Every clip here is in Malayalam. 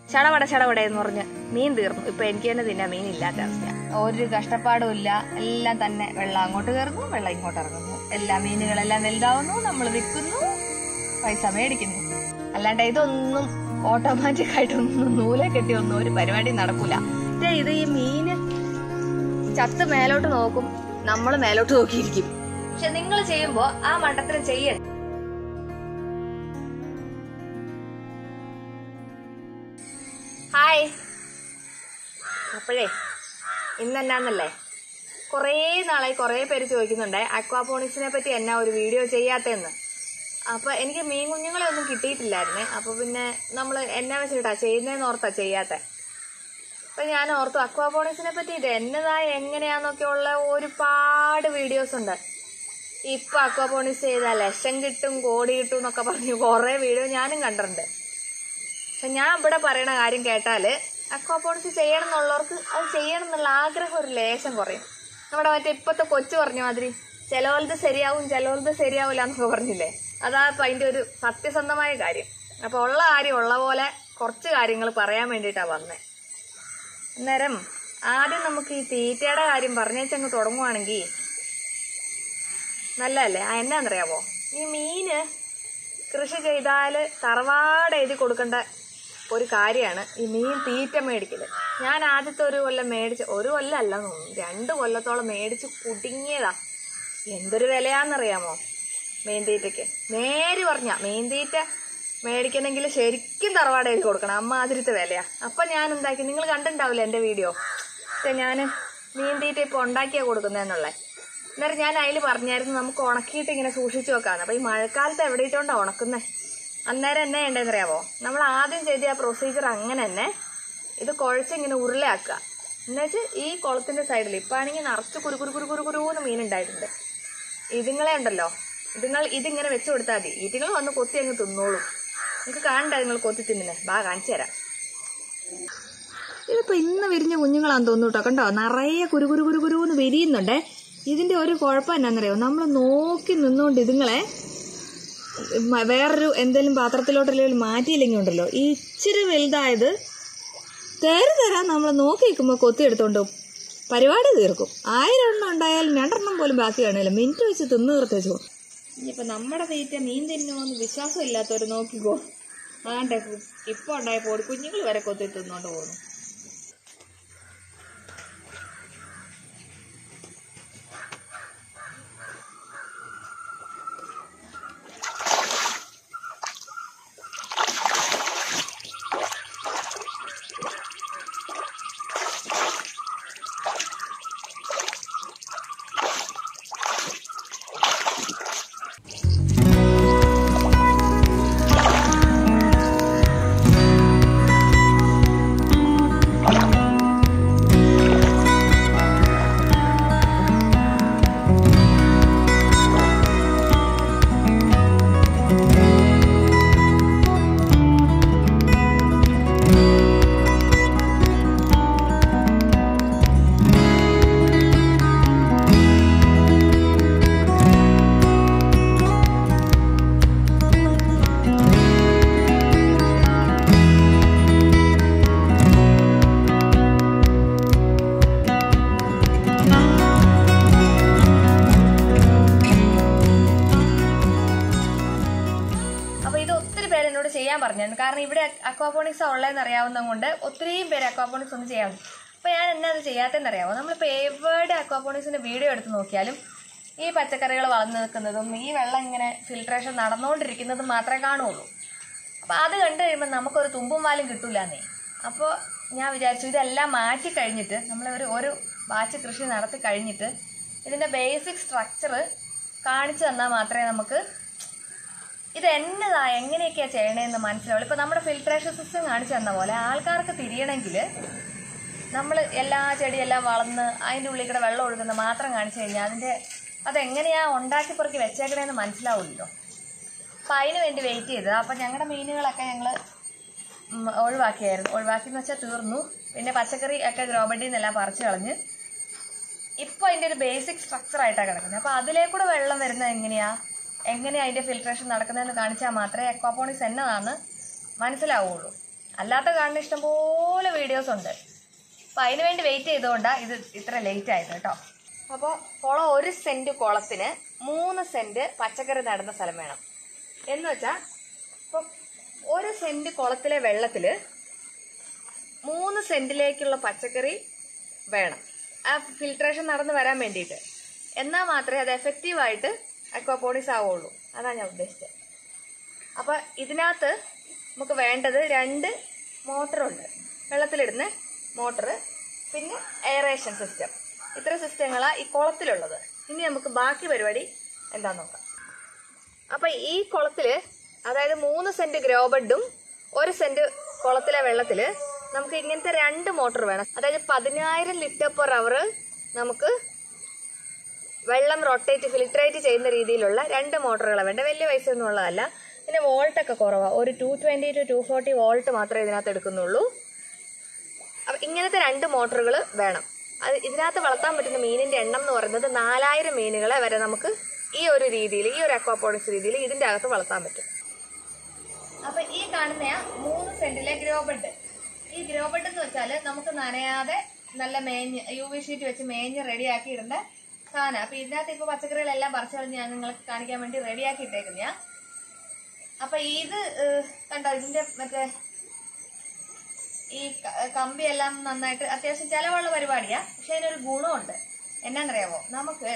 ചടവട ചടവട എന്ന് പറഞ്ഞ് മീൻ തീർന്നു ഇപ്പൊ എനിക്ക് തന്നെ തിന്നാൻ മീൻ ഇല്ലാത്ത അവസ്ഥ ഒരു കഷ്ടപ്പാടും ഇല്ല എല്ലാം തന്നെ വെള്ളം അങ്ങോട്ട് കയറുന്നു വെള്ളം ഇങ്ങോട്ട് ഇറങ്ങുന്നു എല്ലാ മീനുകളെല്ലാം വലുതാവുന്നു നമ്മൾ വിൽക്കുന്നു പൈസ മേടിക്കുന്നു അല്ലാണ്ട് ഇതൊന്നും ഓട്ടോമാറ്റിക് ആയിട്ടൊന്നും നൂലെ കെട്ടി ഒന്നും ഒരു പരിപാടി നടക്കൂല ദേ ഇത് ഈ മീന് ചത്ത് മേലോട്ട് നോക്കും നമ്മൾ മേലോട്ട് നോക്കിയിരിക്കും പക്ഷെ നിങ്ങൾ ചെയ്യുമ്പോ ആ മണ്ടത്തരം ചെയ്യരുത് ഹായ് അപ്പോഴേ ഇന്നെന്നാന്നല്ലേ കുറേ നാളായി കുറേ പേര് ചോദിക്കുന്നുണ്ട് അക്വാപോണിക്സിനെ പറ്റി എന്നാ ഒരു വീഡിയോ ചെയ്യാത്തതെന്ന് അപ്പൊ എനിക്ക് മീൻ കുഞ്ഞുങ്ങളെ ഒന്നും കിട്ടിയിട്ടില്ലായിരുന്നേ അപ്പൊ പിന്നെ നമ്മൾ എന്നാ വെച്ചിട്ടാ ചെയ്യുന്നതെന്ന് ഓർത്താ ചെയ്യാത്തെ അപ്പൊ ഞാൻ ഓർത്തു അക്വാപോണിക്സിനെ പറ്റിയിട്ട് എന്നതാ എങ്ങനെയാന്നൊക്കെ ഉള്ള ഒരുപാട് വീഡിയോസ് ഉണ്ട് ഇപ്പൊ അക്വാപോണിക്സ് ചെയ്താൽ ലക്ഷം കിട്ടും കോടി കിട്ടും എന്നൊക്കെ പറഞ്ഞ് കുറെ വീഡിയോ ഞാനും കണ്ടിട്ടുണ്ട് പക്ഷെ ഞാൻ ഇവിടെ പറയണ കാര്യം കേട്ടാല് അക്വാപോണിക്സ് ചെയ്യണം എന്നുള്ളവർക്ക് അത് ചെയ്യണം എന്നുള്ള ആഗ്രഹം ഒരു ലേശം കുറയും നമ്മുടെ മറ്റേ ഇപ്പത്തെ കൊച്ചു പറഞ്ഞ മാതിരി ചിലവലത് ശരിയാവും ചിലവലത് ശരിയാവില്ല എന്നൊക്കെ പറഞ്ഞില്ലേ അതാ ഇപ്പൊ അതിന്റെ ഒരു സത്യസന്ധമായ കാര്യം അപ്പൊ ഉള്ള കാര്യം ഉള്ള പോലെ കുറച്ച് കാര്യങ്ങൾ പറയാൻ വേണ്ടിയിട്ടാ വന്നേ അന്നേരം ആദ്യം നമുക്ക് ഈ തീറ്റയുടെ കാര്യം പറഞ്ഞേച്ചങ്ങ് തുടങ്ങുവാണെങ്കിൽ നല്ലതല്ലേ ആ എന്നാന്നറിയാവോ ഈ മീന് കൃഷി ചെയ്താൽ തറവാട് എഴുതി കൊടുക്കേണ്ട ഒരു കാര്യമാണ് ഈ മീൻ തീറ്റ മേടിക്കല് ഞാൻ ആദ്യത്തെ ഒരു കൊല്ലം മേടിച്ച് ഒരു കൊല്ലം അല്ല തോന്നുന്നു രണ്ട് കൊല്ലത്തോളം മേടിച്ച് കുടുങ്ങിയതാ എന്തൊരു വിലയാന്നറിയാമോ മീൻ തീറ്റയ്ക്ക് നേര് പറഞ്ഞ മീൻ തീറ്റ മേടിക്കണമെങ്കിൽ ശരിക്കും തറവാട് എഴുതി കൊടുക്കണം അമ്മാതിരിത്തെ വിലയാ അപ്പൊ ഞാൻ എന്താക്കി നിങ്ങൾ കണ്ടിട്ടുണ്ടാവില്ല എന്റെ വീഡിയോ ഞാൻ മീൻ തീറ്റ ഇപ്പൊ ഉണ്ടാക്കിയാ കൊടുക്കുന്നതെന്നുള്ളേ അന്നേരം ഞാൻ അതിൽ പറഞ്ഞായിരുന്നു നമുക്ക് ഉണക്കിയിട്ട് ഇങ്ങനെ സൂക്ഷിച്ചു വെക്കാന്ന് അപ്പൊ ഈ മഴക്കാലത്ത് എവിടെ ഇട്ടോണ്ടാ ഉണക്കുന്നേ അന്നേരം എന്നെ ഉണ്ടെന്നറിയാവോ നമ്മൾ ആദ്യം ചെയ്ത ആ പ്രൊസീജിയർ അങ്ങനെ തന്നെ ഇത് കുഴച്ചിങ്ങനെ ഉരുളയാക്കുക എന്നുവെച്ച് ഈ കുളത്തിന്റെ സൈഡിൽ ഇപ്പൊ ആണെങ്കിൽ നിറച്ച് കുരു കുരു കുരു കുരു കുരുന്ന് മീൻ ഉണ്ടായിട്ടുണ്ട് ഇതുങ്ങളെ ഉണ്ടല്ലോ ഇതുങ്ങൾ ഇതിങ്ങനെ വെച്ചു കൊടുത്താൽ മതി ഇതുങ്ങൾ വന്ന് കൊത്തി അങ്ങ് തിന്നോളും നിങ്ങൾക്ക് കാണണ്ട നിങ്ങൾ കൊത്തി തിന്നുന്നേ ബാ കാണിച്ചു തരാം ഇതിപ്പോ ഇന്ന് വിരിഞ്ഞ കുഞ്ഞുങ്ങളാന്ന് തോന്നുന്നു കേട്ടോ കണ്ടോ നിറയെ കുരു കുരു കുരു കുരുന്ന് വിരിയുന്നുണ്ടേ ഇതിന്റെ ഒരു കുഴപ്പം എന്നാന്നറിയോ നമ്മൾ നോക്കി നിന്നുകൊണ്ട് ഇതുങ്ങളെ മ- വേറൊരു എന്തെങ്കിലും പാത്രത്തിലോട്ടെങ്കിലും മാറ്റിയില്ലെങ്കിൽ ഉണ്ടല്ലോ ഈ ഇച്ചിരി വലുതായത് തേര് തരാൻ നമ്മൾ നോക്കി നിൽക്കുമ്പോൾ കൊത്തിയെടുത്തോണ്ട് പോകും. പരിപാടി തീർക്കും ആയിരം എണ്ണം ഉണ്ടായാലും രണ്ടെണ്ണം പോലും ബാക്കി കാണില്ല മിനിറ്റ് വെച്ച് തിന്നു തീർത്തേച്ചു ഇനിയിപ്പോ നമ്മുടെ തീറ്റ മീൻ തിന്നുമോന്ന് വിശ്വാസം ഇല്ലാത്തവര് നോക്കിക്കോ ആണ്ടെ ഇപ്പൊ ഉണ്ടായ പോടി കുഞ്ഞുങ്ങൾ വരെ കൊത്തി തിന്നോണ്ട് പോകുന്നു അപ്പൊ ഇത് ഒത്തിരി പേര് എന്നോട് ചെയ്യാൻ പറഞ്ഞിട്ടുണ്ട് കാരണം ഇവിടെ അക്വാപോണിക്സ് ഉള്ളതെന്ന് അറിയാവുന്നത് കൊണ്ട് ഒത്തിരിയും പേര് അക്വാപോണിക്സ് ഒന്നും ചെയ്യാൻ അപ്പൊ ഞാൻ എന്നാ അത് ചെയ്യാത്തതെന്ന് അറിയാമോ നമ്മളിപ്പോ എവിടെ അക്വാപോണിക്സിന്റെ വീഡിയോ എടുത്ത് നോക്കിയാലും ഈ പച്ചക്കറികൾ വളർന്നു നിൽക്കുന്നതും ഈ വെള്ളം ഇങ്ങനെ ഫിൽട്രേഷൻ നടന്നുകൊണ്ടിരിക്കുന്നതും മാത്രമേ കാണുള്ളൂ അപ്പൊ അത് കണ്ടു കഴിയുമ്പോൾ നമുക്കൊരു തുമ്പും വാലും കിട്ടൂലെന്നേ അപ്പോൾ ഞാൻ വിചാരിച്ചു ഇതെല്ലാം മാറ്റി കഴിഞ്ഞിട്ട് നമ്മൾ ഒരു ഒരു ബാച്ച് കൃഷി നടത്തി കഴിഞ്ഞിട്ട് ഇതിന്റെ ബേസിക് സ്ട്രക്ചർ കാണിച്ചു തന്നാൽ മാത്രമേ നമുക്ക് ഇത് എന്നതാ എങ്ങനെയൊക്കെയാ ചെയ്യണേന്ന് മനസ്സിലാവുള്ളൂ ഇപ്പൊ നമ്മുടെ ഫിൽട്രേഷൻ സിസ്റ്റം കാണിച്ചു തന്ന പോലെ ആൾക്കാർക്ക് തിരിയണമെങ്കിൽ നമ്മൾ എല്ലാ ചെടിയെല്ലാം വളർന്ന് അതിൻ്റെ ഉള്ളിൽ കൂടെ വെള്ളം ഒഴുകുന്ന മാത്രം കാണിച്ചു കഴിഞ്ഞാൽ അതിന്റെ അതെങ്ങനെയാ ഉണ്ടാക്കി പെറുക്കി വെച്ചേക്കണേന്ന് മനസ്സിലാവില്ലല്ലോ അപ്പം അതിന് വേണ്ടി വെയിറ്റ് ചെയ്തത് അപ്പം ഞങ്ങളുടെ മീനുകളൊക്കെ ഞങ്ങൾ ഒഴിവാക്കിയായിരുന്നു ഒഴിവാക്കി എന്ന് വെച്ചാൽ തീർന്നു പിന്നെ പച്ചക്കറി ഒക്കെ ഗ്രോബഡിയിൽ നിന്നെല്ലാം പറിച്ചു കളഞ്ഞ് ഇപ്പോൾ അതിൻ്റെ ഒരു ബേസിക് സ്ട്രക്ചർ ആയിട്ടാണ് കിടക്കുന്നത് അപ്പോൾ അതിലേക്കൂടെ വെള്ളം വരുന്നത് എങ്ങനെയാ എങ്ങനെയാ അതിൻ്റെ ഫിൽട്രേഷൻ നടക്കുന്നതെന്ന് കാണിച്ചാൽ മാത്രമേ അക്വാപോണിക്സ് എന്നതാന്ന് മനസ്സിലാവുള്ളൂ അല്ലാത്ത കാണുന്ന ഇഷ്ടംപോലെ വീഡിയോസ് ഉണ്ട് അപ്പം അതിന് വേണ്ടി വെയിറ്റ് ചെയ്തുകൊണ്ടാണ് ഇത് ഇത്ര ലേറ്റ് ആയത് കേട്ടോ അപ്പോൾ കുളം ഒരു സെന്റ് കുളത്തിന് മൂന്ന് സെന്റ് പച്ചക്കറി നടുന്ന സ്ഥലം വേണം എന്ന് വെച്ചാൽ ഇപ്പം ഒരു സെന്റ് കുളത്തിലെ വെള്ളത്തിൽ മൂന്ന് സെന്റിലേക്കുള്ള പച്ചക്കറി വേണം ആ ഫിൽട്രേഷൻ നടന്ന് വരാൻ വേണ്ടിയിട്ട് എന്നാൽ മാത്രമേ അത് എഫക്റ്റീവായിട്ട് അക്വാപോണിക്സ് ആവുള്ളൂ അതാണ് ഞാൻ ഉദ്ദേശിച്ചത് അപ്പോൾ ഇതിനകത്ത് നമുക്ക് വേണ്ടത് രണ്ട് മോട്ടറുണ്ട് വെള്ളത്തിലിടുന്ന മോട്ടർ പിന്നെ എയറേഷൻ സിസ്റ്റം ഇത്ര സിസ്റ്റങ്ങളാണ് ഈ കുളത്തിലുള്ളത് ഇനി നമുക്ക് ബാക്കി പരിപാടി എന്താന്ന് നോക്കാം അപ്പൊ ഈ കുളത്തില് അതായത് മൂന്ന് സെന്റ് ഗ്രോ ബെഡും ഒരു സെന്റ് കുളത്തിലെ വെള്ളത്തില് നമുക്ക് ഇങ്ങനത്തെ രണ്ട് മോട്ടോർ വേണം അതായത് പതിനായിരം ലിറ്റർ പെർ അവർ നമുക്ക് വെള്ളം റൊട്ടേറ്റ് ഫിൽട്രേറ്റ് ചെയ്യുന്ന രീതിയിലുള്ള രണ്ട് മോട്ടോറുകൾ വേണ്ട വലിയ പൈസ ഒന്നും ഉള്ളതല്ല പിന്നെ വോൾട്ട് ഒക്കെ കുറവാണ് ഒരു two twenty to two forty volt മാത്രമേ ഇതിനകത്ത് എടുക്കുന്നുള്ളൂ അപ്പൊ ഇങ്ങനത്തെ രണ്ട് മോട്ടോറുകൾ വേണം അത് ഇതിനകത്ത് വളർത്താൻ പറ്റുന്ന മീനിന്റെ എണ്ണം എന്ന് പറയുന്നത് നാലായിരം മീനുകളെ വരെ നമുക്ക് ഈ ഒരു രീതിയിൽ ഈ ഒരു അക്വാപോണിക്സ് രീതിയിൽ ഇതിന്റെ അകത്ത് വളർത്താൻ പറ്റും അപ്പൊ ഈ കാണുന്ന മൂന്ന് സെന്റിലെ ഗ്രോ ബെഡ് ഈ ഗ്രോ ബെഡ് എന്ന് വെച്ചാല് നമുക്ക് നനയാതെ നല്ല മേഞ്ഞ് യു വി ഷീറ്റ് വെച്ച് മേഞ്ഞ് റെഡിയാക്കി ഇടേണ്ട സാധനം അപ്പൊ ഇതിനകത്ത് ഇപ്പൊ പച്ചക്കറികളെല്ലാം പറിച്ചു കളഞ്ഞ് ഞാൻ നിങ്ങൾക്ക് കാണിക്കാൻ വേണ്ടി റെഡിയാക്കി ഇട്ടേക്കുന്ന അപ്പൊ ഇത് ഏഹ്, കണ്ടോ ഇതിന്റെ മറ്റേ ഈ ക- കമ്പിയെല്ലാം നന്നായിട്ട് അത്യാവശ്യം ചെലവുള്ള പരിപാടിയാ പക്ഷെ അതിനൊരു ഗുണമുണ്ട് എന്നാന്നറിയാമോ നമുക്ക്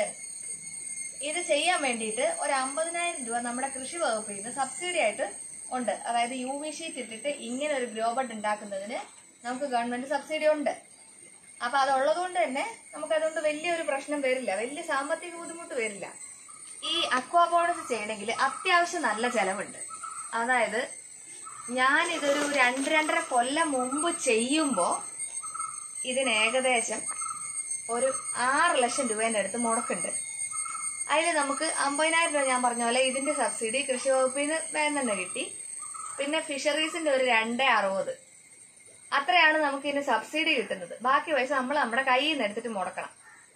ഇത് ചെയ്യാൻ വേണ്ടിയിട്ട് ഒരു അമ്പതിനായിരം രൂപ നമ്മുടെ കൃഷി വകുപ്പിൽ നിന്ന് സബ്സിഡി ആയിട്ട് ഉണ്ട് അതായത് യു വി ഷീറ്റ് ഇട്ടിട്ട് ഇങ്ങനെ ഒരു ഗ്രോ ബഡ് ഉണ്ടാക്കുന്നതിന് നമുക്ക് ഗവൺമെന്റ് സബ്സിഡി ഉണ്ട് അപ്പൊ അതുള്ളത് കൊണ്ട് തന്നെ നമുക്ക് അതുകൊണ്ട് വലിയൊരു പ്രശ്നം വരില്ല വലിയ സാമ്പത്തിക ബുദ്ധിമുട്ട് വരില്ല ഈ അക്വാപോണിക്സ് ചെയ്യണമെങ്കിൽ അത്യാവശ്യം നല്ല ചെലവുണ്ട് അതായത് ഞാൻ ഇതൊരു രണ്ട് രണ്ടര കൊല്ലം മുമ്പ് ചെയ്യുമ്പോൾ ഇതിന് ഏകദേശം ഒരു ആറ് ലക്ഷം രൂപേൻ്റെ അടുത്ത് മുടക്കുണ്ട് അതിൽ നമുക്ക് അമ്പതിനായിരം രൂപ ഞാൻ പറഞ്ഞ പോലെ ഇതിന്റെ സബ്സിഡി കൃഷി വകുപ്പിൽ നിന്ന് വേഗം തന്നെ കിട്ടി പിന്നെ ഫിഷറീസിന്റെ ഒരു രണ്ടേ അറുപത് അത്രയാണ് നമുക്ക് ഇതിന് സബ്സിഡി കിട്ടുന്നത് ബാക്കി പൈസ നമ്മൾ നമ്മുടെ കയ്യിൽ നിന്ന് എടുത്തിട്ട് മുടക്കണം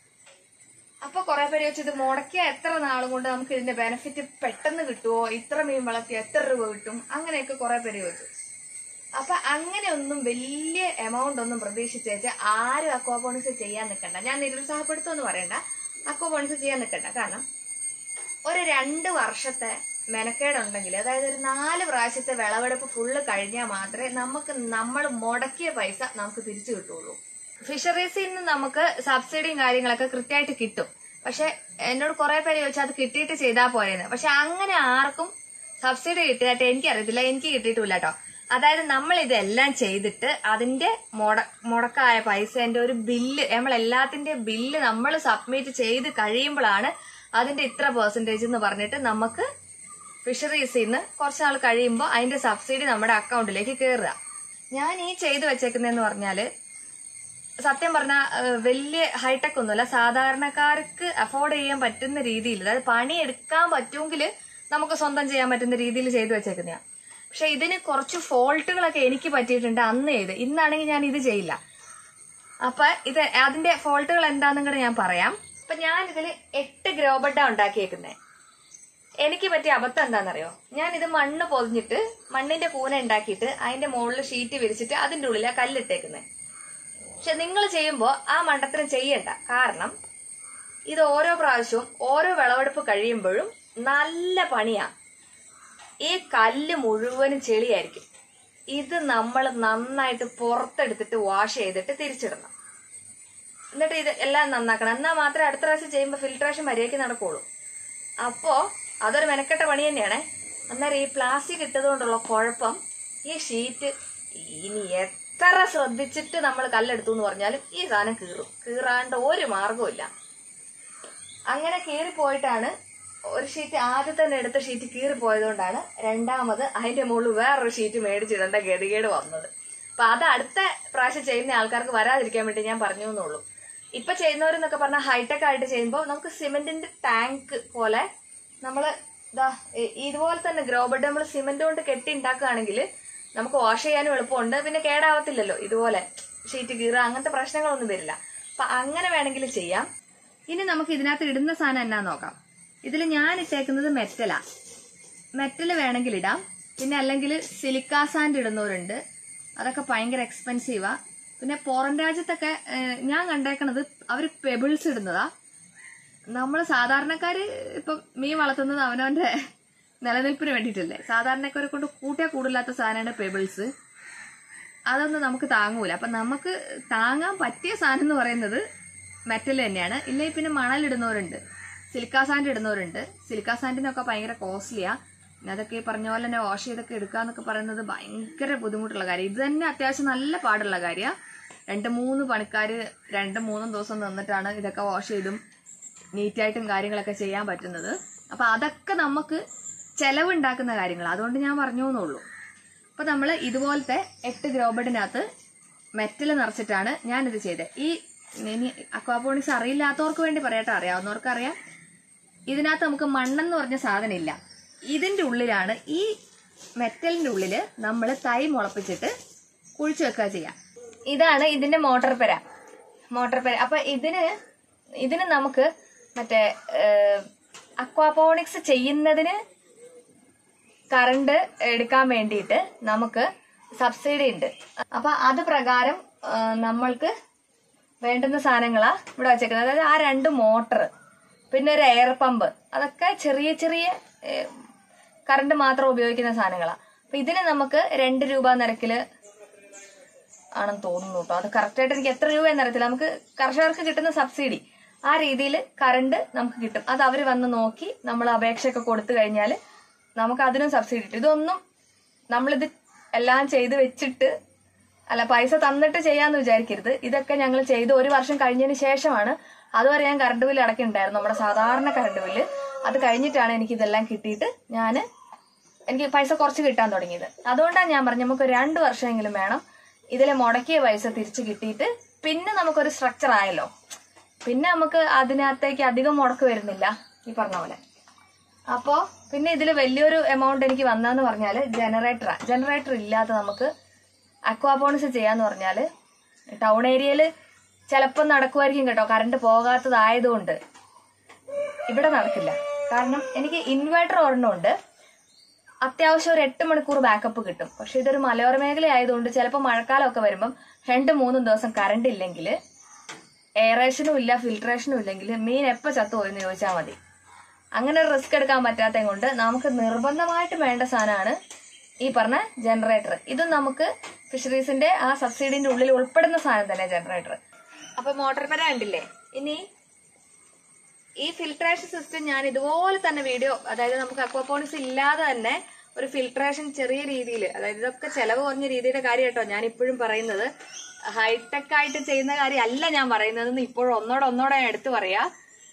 അപ്പൊ കുറെ പേര് വെച്ച് ഇത് മുടക്കിയ എത്ര നാളും കൊണ്ട് നമുക്ക് ഇതിന്റെ ബെനിഫിറ്റ് പെട്ടെന്ന് കിട്ടുമോ ഇത്ര മീൻ വളർത്തി എത്ര രൂപ കിട്ടും അങ്ങനെയൊക്കെ കുറെ പേര് ചോദിച്ചു അപ്പൊ അങ്ങനെയൊന്നും വലിയ എമൗണ്ട് ഒന്നും പ്രതീക്ഷിച്ചേച്ച് ആരും അക്വാപോണിക്സ് ചെയ്യാൻ നിൽക്കണ്ട ഞാൻ നിരുത്സാഹപ്പെടുത്തുമെന്ന് പറയണ്ട അക്വാപോണിക്സ് ചെയ്യാൻ നിൽക്കണ്ട കാരണം ഒരു രണ്ട് വർഷത്തെ മെനക്കേടുണ്ടെങ്കിൽ അതായത് ഒരു നാല് പ്രാവശ്യത്തെ വിളവെടുപ്പ് ഫുള്ള് കഴിഞ്ഞാൽ മാത്രമേ നമുക്ക് നമ്മൾ മുടക്കിയ പൈസ നമുക്ക് തിരിച്ചു കിട്ടുള്ളൂ ഫിഷറീസിൽ നിന്ന് നമുക്ക് സബ്സിഡിയും കാര്യങ്ങളൊക്കെ കൃത്യമായിട്ട് കിട്ടും പക്ഷെ എന്നോട് കുറെ പേര് ചോദിച്ചാൽ അത് കിട്ടിയിട്ട് ചെയ്താൽ പോരെന്ന് പക്ഷെ അങ്ങനെ ആർക്കും സബ്സിഡി കിട്ടിയിട്ട് എനിക്കറിയത്തില്ല എനിക്ക് കിട്ടിയിട്ടില്ല കേട്ടോ അതായത് നമ്മൾ ഇതെല്ലാം ചെയ്തിട്ട് അതിന്റെ മുട മുടക്കായ പൈസേന്റെ ഒരു ബില്ല് നമ്മൾ എല്ലാത്തിന്റെ ബില്ല് നമ്മൾ സബ്മിറ്റ് ചെയ്ത് കഴിയുമ്പോഴാണ് അതിന്റെ ഇത്ര പെർസെന്റേജ് എന്ന് പറഞ്ഞിട്ട് നമുക്ക് ഫിഷറീസിൽ നിന്ന് കുറച്ച് നാൾ കഴിയുമ്പോൾ അതിന്റെ സബ്സിഡി നമ്മുടെ അക്കൗണ്ടിലേക്ക് കയറുക ഞാൻ ഈ ചെയ്തു വെച്ചേക്കുന്നതെന്ന് പറഞ്ഞാല് സത്യം പറഞ്ഞാൽ വലിയ ഹൈടെക് ഒന്നുമല്ല സാധാരണക്കാർക്ക് അഫോർഡ് ചെയ്യാൻ പറ്റുന്ന രീതിയിൽ അതായത് പണി എടുക്കാൻ പറ്റുമെങ്കിൽ നമുക്ക് സ്വന്തം ചെയ്യാൻ പറ്റുന്ന രീതിയിൽ ചെയ്തു വെച്ചേക്കുന്നതാണ് പക്ഷെ ഇതിന് കുറച്ച് ഫോൾട്ടുകളൊക്കെ എനിക്ക് പറ്റിയിട്ടുണ്ട് അന്ന് ചെയ്ത് ഇന്നാണെങ്കിൽ ഞാൻ ഇത് ചെയ്യില്ല അപ്പൊ ഇത് അതിന്റെ ഫോൾട്ടുകൾ എന്താണെന്നും കൂടെ ഞാൻ പറയാം അപ്പൊ ഞാൻ ഇതിൽ എട്ട് ഗ്രോ ബെഡാ ഉണ്ടാക്കിയേക്കുന്നത് എനിക്ക് പറ്റിയ അബദ്ധം എന്താണെന്നറിയോ ഞാൻ ഇത് മണ്ണ് പൊതിഞ്ഞിട്ട് മണ്ണിന്റെ കൂന ഉണ്ടാക്കിയിട്ട് അതിന്റെ മുകളിൽ ഷീറ്റ് വിരിച്ചിട്ട് അതിന്റെ ഉള്ളിലാ കല്ലിട്ടേക്കുന്നത് പക്ഷെ നിങ്ങൾ ചെയ്യുമ്പോൾ ആ മണ്ടത്തരം ചെയ്യണ്ട കാരണം ഇത് ഓരോ പ്രാവശ്യവും ഓരോ വിളവെടുപ്പ് കഴിയുമ്പോഴും നല്ല പണിയാ ഈ കല്ല് മുഴുവനും ചെളിയായിരിക്കും ഇത് നമ്മൾ നന്നായിട്ട് പുറത്തെടുത്തിട്ട് വാഷ് ചെയ്തിട്ട് തിരിച്ചിടണം എന്നിട്ട് ഇത് എല്ലാം നന്നാക്കണം എന്നാൽ മാത്രമേ അടുത്ത പ്രാവശ്യം ചെയ്യുമ്പോൾ ഫിൽട്രേഷൻ മര്യാദയ്ക്ക് നടക്കുള്ളൂ അപ്പോ അതൊരു മെനക്കെട്ട പണി തന്നെയാണ് അന്നേരം ഈ പ്ലാസ്റ്റിക് ഇട്ടതുകൊണ്ടുള്ള കുഴപ്പം ഈ ഷീറ്റ് ഇനി എത്ര ശ്രദ്ധിച്ചിട്ട് നമ്മൾ കല്ലെടുത്തു എന്ന് പറഞ്ഞാലും ഈ സാധനം കീറും കീറാണ്ട് ഒരു മാർഗവും അങ്ങനെ കീറിപ്പോയിട്ടാണ് ഒരു ഷീറ്റ് ആദ്യം തന്നെ എടുത്ത ഷീറ്റ് കീറിപ്പോയതുകൊണ്ടാണ് രണ്ടാമത് അതിന്റെ മുകളിൽ വേറൊരു ഷീറ്റ് മേടിച്ചിടേണ്ട ഗതികേട് വന്നത് അപ്പൊ അത് അടുത്ത പ്രാവശ്യം ചെയ്യുന്ന ആൾക്കാർക്ക് വരാതിരിക്കാൻ വേണ്ടി ഞാൻ പറഞ്ഞു എന്നുള്ളൂ ഇപ്പൊ ചെയ്യുന്നവരെന്നൊക്കെ പറഞ്ഞാൽ ഹൈടെക് ആയിട്ട് ചെയ്യുമ്പോൾ നമുക്ക് സിമെന്റിന്റെ ടാങ്ക് പോലെ നമ്മൾ ഇതാ ഇ- ഇതുപോലെ തന്നെ ഗ്രോ ബെഡ് നമ്മൾ സിമെന്റ് കൊണ്ട് കെട്ടി ഉണ്ടാക്കുകയാണെങ്കിൽ നമുക്ക് വാഷ് ചെയ്യാനും എളുപ്പമുണ്ട് പിന്നെ കേടാവത്തില്ലല്ലോ ഇതുപോലെ ഷീറ്റ് കീറുക അങ്ങനത്തെ പ്രശ്നങ്ങളൊന്നും വരില്ല അപ്പൊ അങ്ങനെ വേണമെങ്കിൽ ചെയ്യാം ഇനി നമുക്ക് ഇതിനകത്ത് ഇടുന്ന സാധനം എന്നാ നോക്കാം ഇതിൽ ഞാൻ ഇട്ടേക്കുന്നത് മെറ്റലാ മെറ്റൽ വേണമെങ്കിൽ ഇടാം പിന്നെ അല്ലെങ്കിൽ സിലിക്കാ സാൻഡ് ഇടുന്നവരുണ്ട് അതൊക്കെ ഭയങ്കര എക്സ്പെൻസീവാ പിന്നെ പുറം രാജ്യത്തൊക്കെ ഏഹ്, ഞാൻ കണ്ടേക്കണത് അവർ പെബിൾസ് ഇടുന്നതാ നമ്മൾ സാധാരണക്കാര് ഇപ്പം മീൻ വളർത്തുന്നത് അവനവന്റെ നിലനിൽപ്പിന് വേണ്ടിയിട്ടല്ലേ സാധാരണക്കാരെ കൊണ്ട് കൂട്ടിയാ കൂടില്ലാത്ത സാധനമാണ് പെബിൾസ് അതൊന്നും നമുക്ക് താങ്ങൂല അപ്പൊ നമുക്ക് താങ്ങാൻ പറ്റിയ സാധനം എന്ന് പറയുന്നത് മെറ്റൽ തന്നെയാണ് ഇല്ലെങ്കിൽ പിന്നെ മണലിടുന്നവരുണ്ട് സിലിക്കാ സാൻഡ് ഇടുന്നവരുണ്ട് സിലിക്കാ സാൻഡിനൊക്കെ ഭയങ്കര കോസ്റ്റ്ലിയാ പിന്നെ അതൊക്കെ ഈ പറഞ്ഞ പോലെ തന്നെ വാഷ് ചെയ്തൊക്കെ എടുക്കാന്നൊക്കെ പറയുന്നത് ഭയങ്കര ബുദ്ധിമുട്ടുള്ള കാര്യം ഇത് തന്നെ അത്യാവശ്യം നല്ല പാടുള്ള കാര്യമാണ് രണ്ട് മൂന്ന് പണിക്കാര് രണ്ട് മൂന്നും ദിവസം നിന്നിട്ടാണ് ഇതൊക്കെ വാഷ് ചെയ്തും നീറ്റായിട്ടും കാര്യങ്ങളൊക്കെ ചെയ്യാൻ പറ്റുന്നത് അപ്പൊ അതൊക്കെ നമുക്ക് ചെലവുണ്ടാക്കുന്ന കാര്യങ്ങൾ അതുകൊണ്ട് ഞാൻ പറഞ്ഞു എന്നുള്ളൂ അപ്പൊ നമ്മൾ ഇതുപോലത്തെ എട്ട് ഗ്രോബഡിനകത്ത് മെറ്റൽ നിറച്ചിട്ടാണ് ഞാനിത് ചെയ്തത് ഈ ഇനി അക്വാപോണിക്സ് അറിയില്ലാത്തവർക്ക് വേണ്ടി പറയട്ടെ അറിയാവുന്നവർക്ക് അറിയാം ഇതിനകത്ത് നമുക്ക് മണ്ണെന്ന് പറഞ്ഞ സാധനം ഇല്ല ഇതിന്റെ ഉള്ളിലാണ് ഈ മെറ്റലിന്റെ ഉള്ളില് നമ്മൾ തൈ മുളപ്പിച്ചിട്ട് കുഴിച്ചു വെക്കുക ചെയ്യാം ഇതാണ് ഇതിന്റെ മോട്ടോർ പെര മോട്ടോർ പെര അപ്പൊ ഇതിന് ഇതിന് നമുക്ക് മറ്റേ അക്വാപോണിക്സ് ചെയ്യുന്നതിന് കറണ്ട് എടുക്കാൻ വേണ്ടിയിട്ട് നമുക്ക് സബ്സിഡി ഉണ്ട് അപ്പൊ അത് പ്രകാരം ആ, നമ്മൾക്ക് വേണ്ടുന്ന സാധനങ്ങളാ ഇവിടെ വെച്ചേക്കുന്നത് അതായത് ആ രണ്ട് മോട്ടർ പിന്നെ ഒരു എയർ പമ്പ് അതൊക്കെ ചെറിയ ചെറിയ കറണ്ട് മാത്രം ഉപയോഗിക്കുന്ന സാധനങ്ങളാ അപ്പൊ ഇതിന് നമുക്ക് രണ്ട് രൂപ നിരക്കില് ആണെന്ന് തോന്നുന്നു കേട്ടോ അത് കറക്റ്റായിട്ട് എനിക്ക് എത്ര രൂപ എന്നറിയത്തില്ല നമുക്ക് കർഷകർക്ക് കിട്ടുന്ന സബ്സിഡി ആ രീതിയിൽ കറണ്ട് നമുക്ക് കിട്ടും അത് അവർ വന്ന് നോക്കി നമ്മൾ അപേക്ഷയൊക്കെ കൊടുത്തു കഴിഞ്ഞാൽ നമുക്ക് അതിനും സബ്സിഡി കിട്ടും ഇതൊന്നും നമ്മളിത് എല്ലാം ചെയ്ത് വെച്ചിട്ട് അല്ല പൈസ തന്നിട്ട് ചെയ്യാന്ന് വിചാരിക്കരുത് ഇതൊക്കെ ഞങ്ങൾ ചെയ്ത് ഒരു വർഷം കഴിഞ്ഞതിന് ശേഷമാണ് അതുവരെ ഞാൻ കറണ്ട് ബില്ല് അടക്കിണ്ടായിരുന്നു നമ്മുടെ സാധാരണ കറണ്ട് ബില്ല് അത് കഴിഞ്ഞിട്ടാണ് എനിക്ക് ഇതെല്ലാം കിട്ടിയിട്ട് ഞാൻ എനിക്ക് പൈസ കുറച്ച് കിട്ടാൻ തുടങ്ങിയത് അതുകൊണ്ടാണ് ഞാൻ പറഞ്ഞു നമുക്ക് രണ്ട് വർഷമെങ്കിലും വേണം ഇതിൽ മുടക്കിയ പൈസ തിരിച്ചു കിട്ടിയിട്ട് പിന്നെ നമുക്കൊരു സ്ട്രക്ചർ ആയല്ലോ പിന്നെ നമുക്ക് അതിനകത്തേക്ക് അധികം മുടക്ക് വരുന്നില്ല ഈ പറഞ്ഞ പോലെ അപ്പോ പിന്നെ ഇതിൽ വലിയൊരു എമൗണ്ട് എനിക്ക് വന്നതെന്ന് പറഞ്ഞാൽ ജനറേറ്ററാ ജനറേറ്റർ ഇല്ലാതെ നമുക്ക് അക്വാപോണിക്സ് ചെയ്യാന്ന് പറഞ്ഞാല് ടൗൺ ഏരിയയിൽ ചിലപ്പോൾ നടക്കുമായിരിക്കും കേട്ടോ കറണ്ട് പോകാത്തതായതുകൊണ്ട് ഇവിടെ നടക്കില്ല കാരണം എനിക്ക് ഇൻവേർട്ടർ ഒരെണ്ണമുണ്ട് അത്യാവശ്യം ഒരു എട്ട് മണിക്കൂർ ബാക്കപ്പ് കിട്ടും പക്ഷെ ഇതൊരു മലയോര മേഖല ആയതുകൊണ്ട് ചിലപ്പോൾ മഴക്കാലമൊക്കെ വരുമ്പം രണ്ടും മൂന്നും ദിവസം കറണ്ട് ഇല്ലെങ്കിൽ എയറേഷനും ഇല്ല ഫിൽട്രേഷനും ഇല്ലെങ്കിൽ മീൻ എപ്പോൾ ചത്തുപോയെന്ന് ചോദിച്ചാൽ മതി അങ്ങനെ റിസ്ക് എടുക്കാൻ പറ്റാത്തത് കൊണ്ട് നമുക്ക് നിർബന്ധമായിട്ട് വേണ്ട സാധനമാണ് ഈ പറഞ്ഞ ജനറേറ്റർ ഇത് നമുക്ക് ഫിഷറീസിന്റെ ആ സബ്സിഡിന്റെ ഉള്ളിൽ ഉൾപ്പെടുന്ന സാധനം തന്നെ ജനറേറ്റർ അപ്പൊ മോട്ടോർ പെര കണ്ടില്ലേ ഇനി ഈ ഫിൽട്രേഷൻ സിസ്റ്റം ഞാൻ ഇതുപോലെ തന്നെ വീഡിയോ അതായത് നമുക്ക് അക്വാപോണിക്സ് ഇല്ലാതെ തന്നെ ഒരു ഫിൽട്രേഷൻ ചെറിയ രീതിയിൽ അതായത് ഇതൊക്കെ ചെലവ് കുറഞ്ഞ രീതിയുടെ കാര്യം കേട്ടോ ഞാൻ ഇപ്പോഴും പറയുന്നത് ഹൈടെക് ആയിട്ട് ചെയ്യുന്ന കാര്യമല്ല ഞാൻ പറയുന്നതെന്ന് ഇപ്പോഴും ഒന്നോടെ ഒന്നോടെ ഞാൻ എടുത്തു പറയാ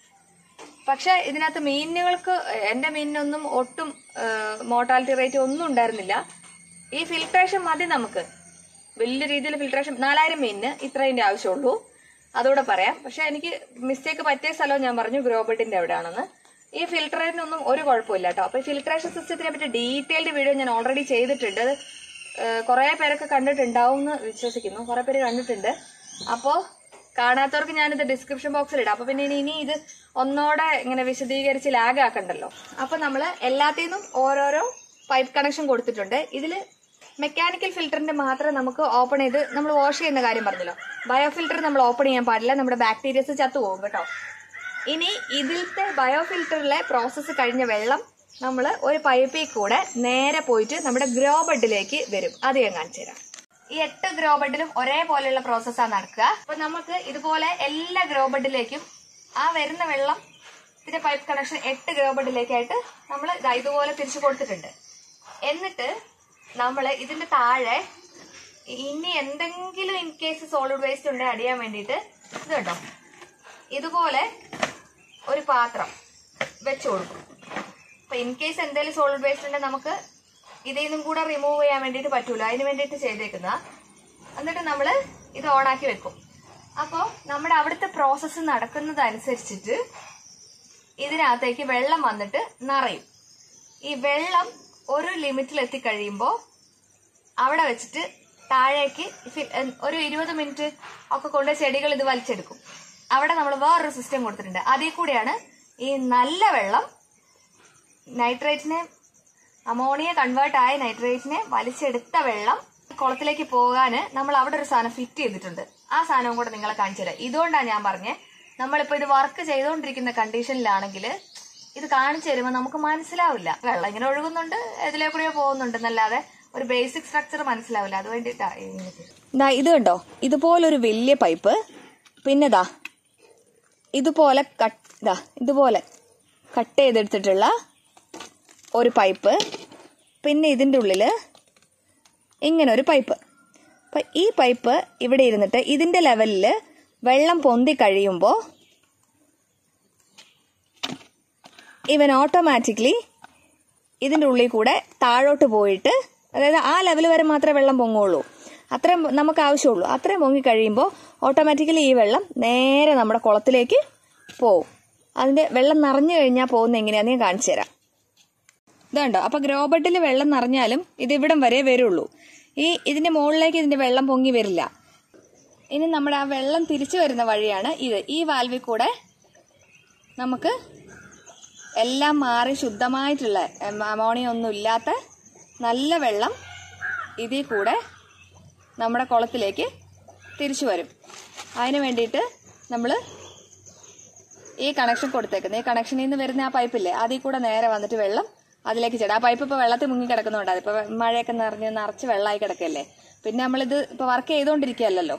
പക്ഷെ ഇതിനകത്ത് മീനുകൾക്ക് എന്റെ മീനിനൊന്നും ഒട്ടും മോർട്ടാലിറ്റി റേറ്റ് ഒന്നും ഉണ്ടായിരുന്നില്ല ഈ ഫിൽട്രേഷൻ മതി നമുക്ക് വലിയ രീതിയിൽ ഫിൽട്രേഷൻ നാലായിരം മീനിന് ഇത്രതിന്റെ ആവശ്യമുള്ളൂ അതുകൂടെ പറയാം പക്ഷെ എനിക്ക് മിസ്റ്റേക്ക് പറ്റിയ സ്ഥലവും ഞാൻ പറഞ്ഞു ഗ്രോബട്ടിന്റെ എവിടെയാണെന്ന് ഈ ഫിൽട്രേറ്റിനൊന്നും ഒരു കുഴപ്പമില്ല കേട്ടോ അപ്പൊ ഫിൽട്രേഷൻ സിസ്റ്റത്തിനെ പറ്റി ഡീറ്റെയിൽഡ് വീഡിയോ ഞാൻ ഓൾറെഡി ചെയ്തിട്ടുണ്ട് അത് കുറെ പേരൊക്കെ കണ്ടിട്ടുണ്ടാവും എന്ന് വിശ്വസിക്കുന്നു കുറെ പേര് കണ്ടിട്ടുണ്ട് അപ്പോ കാണാത്തവർക്ക് ഞാനിത് ഡിസ്ക്രിപ്ഷൻ ബോക്സിൽ ഇടാം അപ്പൊ പിന്നെ ഇനി ഇനി ഇത് ഒന്നോടെ ഇങ്ങനെ വിശദീകരിച്ച് ലാഗ് ആക്കണ്ടല്ലോ അപ്പൊ നമ്മള് എല്ലാത്തിനും ഓരോരോ പൈപ്പ് കണക്ഷൻ കൊടുത്തിട്ടുണ്ട് ഇതില് മെക്കാനിക്കൽ ഫിൽറ്ററിന്റെ മാത്രം നമുക്ക് ഓപ്പൺ ചെയ്ത് നമ്മൾ വാഷ് ചെയ്യുന്ന കാര്യം പറഞ്ഞല്ലോ ബയോ ഫിൽറ്റർ നമ്മൾ ഓപ്പൺ ചെയ്യാൻ പാടില്ല നമ്മുടെ ബാക്ടീരിയസ് ചത്തുപോകും കേട്ടോ ഇനി ഇതിലത്തെ ബയോ ഫിൽറ്ററിലെ പ്രോസസ്സ് കഴിഞ്ഞ വെള്ളം നമ്മൾ ഒരു പൈപ്പിൽ കൂടെ നേരെ പോയിട്ട് നമ്മുടെ ഗ്രോ ബെഡിലേക്ക് വരും അത് ഞാൻ കാണിച്ചു തരാം ഈ എട്ട് ഗ്രോ ബെഡിലും ഒരേപോലെയുള്ള പ്രോസസ്സാണ് നടക്കുക അപ്പൊ നമുക്ക് ഇതുപോലെ എല്ലാ ഗ്രോ ബെഡിലേക്കും ആ വരുന്ന വെള്ളം ഇതിന്റെ പൈപ്പ് കണക്ഷൻ എട്ട് ഗ്രോ ബെഡിലേക്കായിട്ട് നമ്മൾ ഇതുപോലെ തിരിച്ചു കൊടുത്തിട്ടുണ്ട് എന്നിട്ട് നമ്മൾ ഇതിന്റെ താഴെ ഇനി എന്തെങ്കിലും ഇൻ കേസ് സോളിഡ് വേസ്റ്റ് ഉണ്ടെങ്കിൽ അടിയാൻ വേണ്ടിയിട്ട് ഇത് കേട്ടോ ഇതുപോലെ ഒരു പാത്രം വെച്ചു കൊടുക്കും അപ്പൊ ഇൻ കേസ് എന്തെങ്കിലും സോളിഡ് വേസ്റ്റ് ഉണ്ടെങ്കിൽ നമുക്ക് ഇതിൽ നിന്നും കൂടെ റിമൂവ് ചെയ്യാൻ വേണ്ടിയിട്ട് പറ്റൂല അതിന് വേണ്ടിയിട്ട് ചെയ്തേക്കുന്ന എന്നിട്ട് നമ്മൾ ഇത് ഓണാക്കി വെക്കും അപ്പോൾ നമ്മുടെ അവിടുത്തെ പ്രോസസ്സ് നടക്കുന്നതനുസരിച്ചിട്ട് ഇതിനകത്തേക്ക് വെള്ളം വന്നിട്ട് നിറയും ഈ വെള്ളം ഒരു ലിമിറ്റിൽ എത്തിക്കഴിയുമ്പോൾ അവിടെ വെച്ചിട്ട് താഴേക്ക് ഫി- എ- ഒരു ഇരുപത് മിനിറ്റ് ഒക്കെ കൊണ്ട് ചെടികൾ ഇത് വലിച്ചെടുക്കും അവിടെ നമ്മൾ വേറൊരു സിസ്റ്റം കൊടുത്തിട്ടുണ്ട് അതിൽ കൂടിയാണ് ഈ നല്ല വെള്ളം നൈട്രേറ്റിനെ അമോണിയ കൺവേർട്ട് ആയ നൈട്രേറ്റിനെ വലിച്ചെടുത്ത വെള്ളം കുളത്തിലേക്ക് പോകാൻ നമ്മൾ അവിടെ ഒരു സാധനം ഫിറ്റ് ചെയ്തിട്ടുണ്ട് ആ സാധനവും കൂടെ നിങ്ങളെ കാണിച്ചു തരാം ഇതുകൊണ്ടാണ് ഞാൻ പറഞ്ഞേ നമ്മളിപ്പോ ഇത് വർക്ക് ചെയ്തുകൊണ്ടിരിക്കുന്ന കണ്ടീഷനിലാണെങ്കിൽ ഇത് കാണിച്ചു തരുമ്പോൾ നമുക്ക് മനസ്സിലാവില്ല വെള്ളം ഇങ്ങനെ ഒഴുകുന്നുണ്ട് ഇതിലെ കൂടെയോ പോകുന്നുണ്ട് എന്നല്ലാതെ ഒരു ബേസിക് സ്ട്രക്ചർ മനസ്സിലാവില്ല അത് വേണ്ടിയിട്ടാണ് ഇത് കണ്ടോ ഇതുപോലൊരു വലിയ പൈപ്പ് പിന്നെ ദാ ഇതുപോലെ കട്ട് ഇതാ ഇതുപോലെ കട്ട് ചെയ്തെടുത്തിട്ടുള്ള ഒരു പൈപ്പ് പിന്നെ ഇതിൻ്റെ ഉള്ളിൽ ഇങ്ങനെ ഒരു പൈപ്പ് അപ്പം ഈ പൈപ്പ് ഇവിടെ ഇരുന്നിട്ട് ഇതിൻ്റെ ലെവലിൽ വെള്ളം പൊന്തി കഴിയുമ്പോൾ ഇവൻ ഓട്ടോമാറ്റിക്കലി ഇതിൻ്റെ ഉള്ളിൽ കൂടെ താഴോട്ട് പോയിട്ട് അതായത് ആ ലെവൽ വരെ മാത്രമേ വെള്ളം പൊങ്ങുള്ളൂ അത്രയും നമുക്ക് ആവശ്യമുള്ളൂ അത്രയും പൊങ്ങി കഴിയുമ്പോൾ ഓട്ടോമാറ്റിക്കലി ഈ വെള്ളം നേരെ നമ്മുടെ കുളത്തിലേക്ക് പോവും അതിൻ്റെ വെള്ളം നിറഞ്ഞു കഴിഞ്ഞാൽ പോകുന്ന എങ്ങനെയാണെന്ന് ഞാൻ കാണിച്ചു തരാം ഇതുണ്ടോ അപ്പൊ ഗ്രോബട്ടിൽ വെള്ളം നിറഞ്ഞാലും ഇത് ഇവിടം വരെ വരുള്ളൂ ഈ ഇതിന്റെ മുകളിലേക്ക് ഇതിന്റെ വെള്ളം പൊങ്ങി വരില്ല ഇനി നമ്മുടെ ആ വെള്ളം തിരിച്ചു വരുന്ന വഴിയാണ് ഇത് ഈ വാൽവിൽ കൂടെ നമുക്ക് എല്ലാം മാറി ശുദ്ധമായിട്ടുള്ള അമോണിയ ഒന്നും ഇല്ലാത്ത നല്ല വെള്ളം ഇതിൽ കൂടെ നമ്മുടെ കുളത്തിലേക്ക് തിരിച്ചു വരും അതിന് വേണ്ടിയിട്ട് നമ്മൾ ഈ കണക്ഷൻ കൊടുത്തേക്കുന്നത് ഈ കണക്ഷനിൽ നിന്ന് വരുന്ന ആ പൈപ്പില്ലേ അതിൽ കൂടെ നേരെ വന്നിട്ട് വെള്ളം അതിലേക്ക് ചേട്ടാ ആ പൈപ്പ് ഇപ്പോൾ വെള്ളത്തിൽ മുങ്ങി കിടക്കുന്നുണ്ട് അതിപ്പോൾ മഴയൊക്കെ നിറഞ്ഞ് നിറച്ച് വെള്ളമായി കിടക്കല്ലേ പിന്നെ നമ്മളിത് ഇപ്പോൾ വർക്ക് ചെയ്തുകൊണ്ടിരിക്കുകയല്ലോ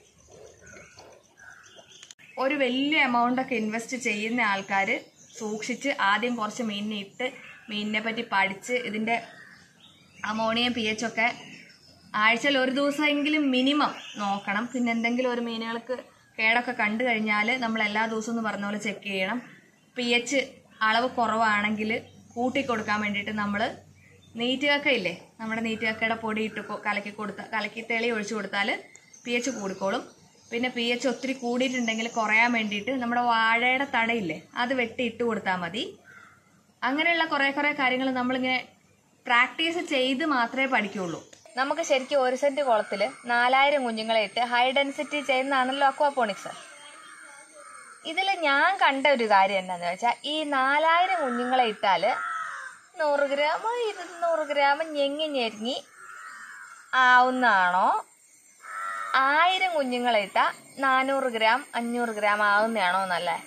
ഒരു വലിയ എമൗണ്ട് ഒക്കെ ഇൻവെസ്റ്റ് ചെയ്യുന്ന ആൾക്കാർ സൂക്ഷിച്ച് ആദ്യം കുറച്ച് മീനിനെ ഇട്ട് മീനിനെ പറ്റി പഠിച്ച് ഇതിൻ്റെ അമോണിയം പി എച്ച് ഒക്കെ ആഴ്ചയിൽ ഒരു ദിവസമെങ്കിലും മിനിമം നോക്കണം പിന്നെ എന്തെങ്കിലും ഒരു മീനുകൾക്ക് കേടൊക്കെ കണ്ടു കഴിഞ്ഞാൽ നമ്മൾ എല്ലാ ദിവസവും എന്ന് പറഞ്ഞ പോലെ ചെക്ക് ചെയ്യണം പി എച്ച് അളവ് കുറവാണെങ്കിൽ കൂട്ടി കൊടുക്കാൻ വേണ്ടിയിട്ട് നമ്മൾ നീറ്റുകക്ക ഇല്ലേ നമ്മുടെ നീറ്റുകക്കയുടെ പൊടി ഇട്ട് കൊ- കലക്കി കൊടുത്ത കലക്കി തെളി ഒഴിച്ചു കൊടുത്താൽ പി എച്ച് കൂടിക്കോളും പിന്നെ പി എച്ച് ഒത്തിരി കൂടിയിട്ടുണ്ടെങ്കിൽ കുറയാൻ വേണ്ടിയിട്ട് നമ്മുടെ വാഴയുടെ തടയില്ലേ അത് വെട്ടി ഇട്ട് കൊടുത്താൽ മതി അങ്ങനെയുള്ള കുറേ കുറേ കാര്യങ്ങൾ നമ്മളിങ്ങനെ പ്രാക്ടീസ് ചെയ്ത് മാത്രമേ പഠിക്കുള്ളൂ നമുക്ക് ശരിക്കും ഒരു സെന്റ് കുളത്തിൽ നാലായിരം കുഞ്ഞുങ്ങളെ ഇട്ട് ഹൈ ഡെൻസിറ്റി ചെയ്യുന്നതാണല്ലോ അക്വാപോണിക്സ് ഇതിൽ ഞാൻ കണ്ട ഒരു കാര്യം എന്താണെന്ന് വെച്ചാൽ ഈ നാലായിരം കുഞ്ഞുങ്ങളെ ഇട്ടാൽ നൂറ് ഗ്രാം ഇരുന്നൂറ് ഗ്രാം ഞെങ്ങി ഞെരുങ്ങി ആവുന്നതാണോ ആയിരം കുഞ്ഞുങ്ങളെ ഇട്ടാൽ നാനൂറ് ഗ്രാം അഞ്ഞൂറ് ഗ്രാം ആവുന്നതാണോ എന്നല്ലേ